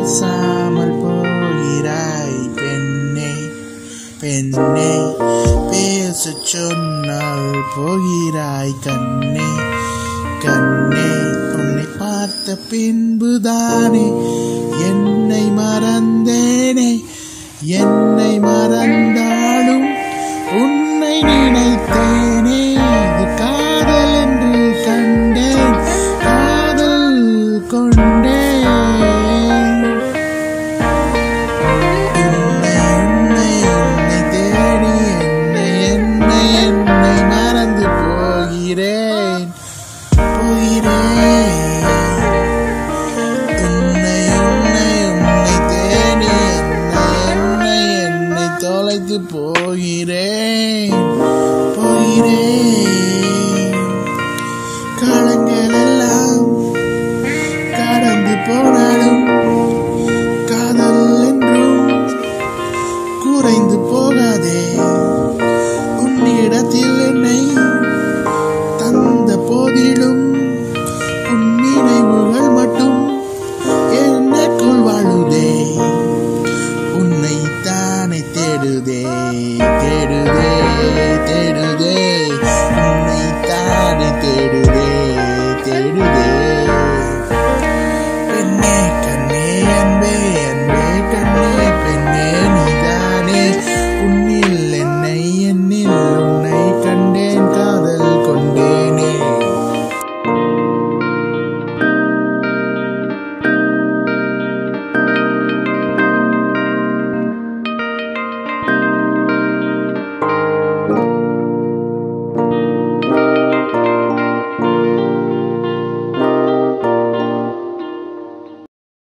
பேசாமல் போகிறாய் பெண்ணே பெண்ணே பேசச் சொன்னால் போகிறாய் கண்ணே கண்ணே உன்னை பார்த்த பின்புதானே என்னை மறந்தேனே என்னை மறந்தாலும் உன்னை நினைத்தேனே இது காதல் என்று கண்டேன் காதல் கொண்டேன் உன்னை உன்னை உன்னை தேடி என்னை என்னை என்னை மறந்து போகிறேன் போகிறேன் உன்னை உன்னை உன்னை தேடி என்னை என்னை என்னை தொலைத்து போகிறேன் போகிறேன் காலங்கள் எல்லாம் கடந்து போனாலும் காதல் என்றும் குறைந்து போகாதே உன்னிடத்தில் என்னை தந்த போதிலும் உன் நினைவுகள் மட்டும் என்னைக்குள் வாழுதே உன்னை தானே தேடுதே தேடுதே தேடுதே